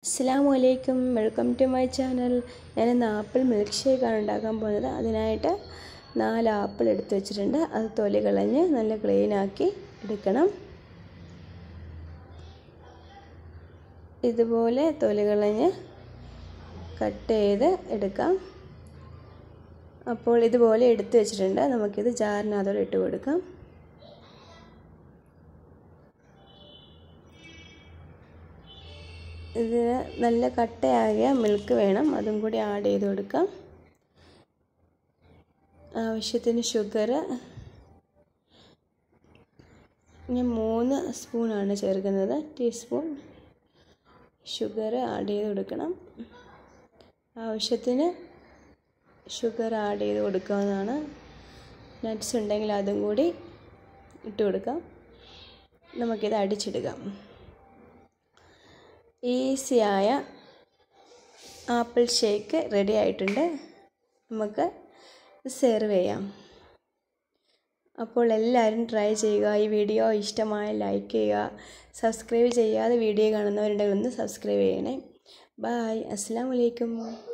അസ്സാം വലൈക്കും welcome to my channel ഞാൻ ഇന്ന് ആപ്പിൾ മിൽക്ക് ഷേക്കാണ് ഉണ്ടാക്കാൻ പോകുന്നത് അതിനായിട്ട് നാല് ആപ്പിൾ എടുത്ത് വെച്ചിട്ടുണ്ട് അത് തൊലി കളഞ്ഞ് നല്ല ക്ലീനാക്കി എടുക്കണം ഇതുപോലെ തൊലി കളഞ്ഞ് കട്ട് ചെയ്ത് എടുക്കാം അപ്പോൾ ഇതുപോലെ എടുത്ത് വെച്ചിട്ടുണ്ട് നമുക്കിത് ജാറിനകത്തോടെ ഇട്ട് കൊടുക്കാം ഇതിന് നല്ല കട്ടയാകിയ മിൽക്ക് വേണം അതും കൂടി ആഡ് ചെയ്ത് കൊടുക്കാം ആവശ്യത്തിന് ഷുഗർ ഞാൻ മൂന്ന് സ്പൂണാണ് ചേർക്കുന്നത് ടീസ്പൂൺ ഷുഗർ ആഡ് ചെയ്ത് കൊടുക്കണം ആവശ്യത്തിന് ഷുഗർ ആഡ് ചെയ്ത് കൊടുക്കാവുന്നതാണ് നട്ട്സ് ഉണ്ടെങ്കിൽ അതും കൂടി ഇട്ട് കൊടുക്കാം നമുക്കിത് അടിച്ചെടുക്കാം ഈസിയായ ആപ്പിൾ ഷേക്ക് റെഡി ആയിട്ടുണ്ട് നമുക്ക് സെർവ് ചെയ്യാം അപ്പോൾ എല്ലാവരും ട്രൈ ചെയ്യുക ഈ വീഡിയോ ഇഷ്ടമായ ലൈക്ക് ചെയ്യുക സബ്സ്ക്രൈബ് ചെയ്യാതെ വീഡിയോ കാണുന്നവരുണ്ടെങ്കിൽ ഒന്ന് സബ്സ്ക്രൈബ് ചെയ്യണേ ബായ് അസ്സാം വലൈക്കും